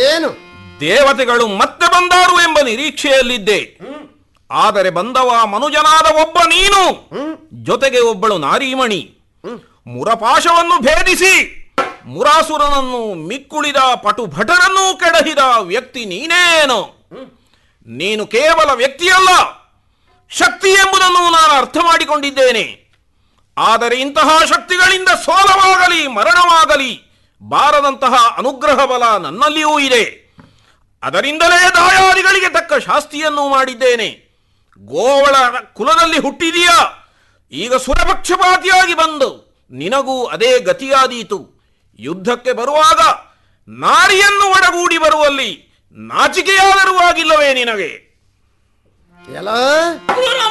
ಏನು ದೇವತೆಗಳು ಮತ್ತೆ ಬಂದಾರು ಎಂಬ ನಿರೀಕ್ಷೆಯಲ್ಲಿದ್ದೆ ಆದರೆ ಬಂದವ ಮನುಜನಾದ ಒಬ್ಬ ನೀನು ಜೊತೆಗೆ ಒಬ್ಬಳು ನಾರೀಮಣಿ ಮುರಪಾಶವನ್ನು ಭೇದಿಸಿ ಮುರಾಸುರನನ್ನು ಮಿಕ್ಕುಳಿದ ಪಟು ಭಟರನ್ನೂ ಕೆಡಹಿದ ವ್ಯಕ್ತಿ ನೀನೇನು ನೀನು ಕೇವಲ ವ್ಯಕ್ತಿಯಲ್ಲ ಶಕ್ತಿ ಎಂಬುದನ್ನು ನಾನು ಅರ್ಥ ಮಾಡಿಕೊಂಡಿದ್ದೇನೆ ಆದರೆ ಇಂತಹ ಶಕ್ತಿಗಳಿಂದ ಸೋಲವಾಗಲಿ ಮರಣವಾಗಲಿ ಬಾರದಂತಹ ಅನುಗ್ರಹ ಬಲ ನನ್ನಲ್ಲಿಯೂ ಇದೆ ಅದರಿಂದಲೇ ದಾಯಾದಿಗಳಿಗೆ ತಕ್ಕ ಶಾಸ್ತಿಯನ್ನು ಮಾಡಿದ್ದೇನೆ ಗೋವಳ ಕುಲದಲ್ಲಿ ಹುಟ್ಟಿದೀಯಾ ಈಗ ಸುರಪಕ್ಷಪಾತಿಯಾಗಿ ಬಂದು ನಿನಗೂ ಅದೇ ಗತಿಯಾದೀತು ಯುದ್ಧಕ್ಕೆ ಬರುವಾಗ ನಾರಿಯನ್ನು ಒಡಗೂಡಿ ಬರುವಲ್ಲಿ ನಾಚಿಕೆಯಾದರೂ ಆಗಿಲ್ಲವೇ ನಿನಗೆ ಎಲ್ಲ